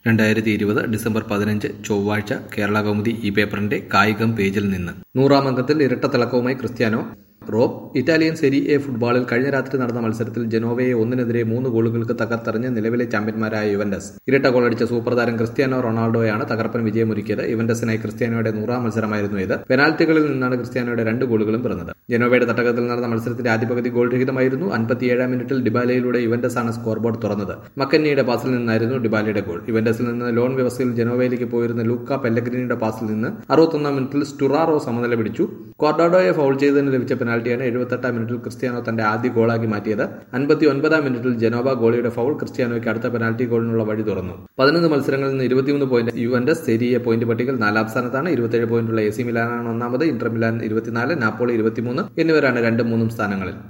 രണ്ടായിരത്തി ഇരുപത് ഡിസംബർ പതിനഞ്ച് ചൊവ്വാഴ്ച കേരള കൗമുദി ഈ പേപ്പറിന്റെ കായികം പേജിൽ നിന്ന് നൂറാം അംഗത്തിൽ ഇരട്ട തിളക്കവുമായി ക്രിസ്ത്യാനോ റോം ഇറ്റാലിയൻ സെരി എ ഫുട്ബോളിൽ കഴിഞ്ഞ രാത്രി നടന്ന മത്സരത്തിൽ ജനോവയെ ഒന്നിനെതിരെ മൂന്ന് ഗോളുകൾക്ക് തകർത്തെറിഞ്ഞ് നിലവിലെ ചാമ്പ്യന്മാരായ യുവന്റസ് ഇരട്ട ഗോളടിച്ച സൂപ്പർ താരം ക്രിസ്ത്യാനോ റൊണാൾഡോയാണ് തകർപ്പൻ വിജയമൊരുക്കിയത് യുവന്റസിനായി ക്രിസ്ത്യാനോയുടെ നൂറാം മത്സരമായിരുന്നു ഇത് പെനാൽറ്റികളിൽ നിന്നാണ് ക്രിസ്ത്യാനോയുടെ രണ്ട് ഗോളുകളും പിറന്നത് ജനോവയുടെ തട്ടകത്തിൽ നടന്ന മത്സരത്തിന്റെ ആദ്യ പകുതി ഗോൾ രഹിതമായിരുന്നു അൻപത്തിയേഴാം മിനിറ്റിൽ ഡിബാലയിലൂടെ യുവന്റസ് ആണ് സ്കോർ ബോർഡ് തുറന്നത് മക്കന്നിയുടെ പാസിൽ നിന്നായിരുന്നു ഡിബാലയുടെ ഗോൾ യുവന്റസിൽ നിന്ന് ലോൺ വ്യവസ്ഥയിൽ ജനോവയിലേക്ക് പോയിരുന്ന ലൂക്ക പെല്ലഗ്രിനിയുടെ പാസിൽ നിന്ന് അറുപത്തൊന്നാം മിനിറ്റിൽ സ്റ്റുറാറോ സമനില പിടിച്ചു ക്വാർഡോഡോയെ ഫൗൾ ചെയ്തതിന് ലഭിച്ച പെനാൽറ്റിയാണ് എഴുപത്തെട്ടാം മിനിറ്റിൽ ക്രിസ്ത്യാനോ തന്റെ ആദ്യ ഗോളാക്കി മാറ്റിയത് അൻപത്തി ഒൻപതാം മിനിറ്റിൽ ജനോബ ഗോളിയുടെ ഫൗൾ ക്രിസ്ത്യാനോയ്ക്ക് അടുത്ത പെനാൽറ്റി ഗോളിനുള്ള വഴി തുറന്നു പതിനൊന്ന് മത്സരങ്ങളിൽ നിന്ന് ഇരുപത്തിമൂന്ന് പോയിന്റ് യുവന്റസ് സെരിയെ പോയിന്റ് പട്ടികയിൽ നാലാം സ്ഥാനത്താണ് ഇരുപത്തിയേഴ് പോയിന്റുള്ള എ സി മിലാനാണ് ഒന്നാമത് ഇന്റർ മിലാൻ ഇരുപത്തിനാല് നാപ്പോളി ഇരുപത്തിമൂന്ന് എന്നിവരാണ് രണ്ടും മൂന്നും സ്ഥാനങ്ങളിൽ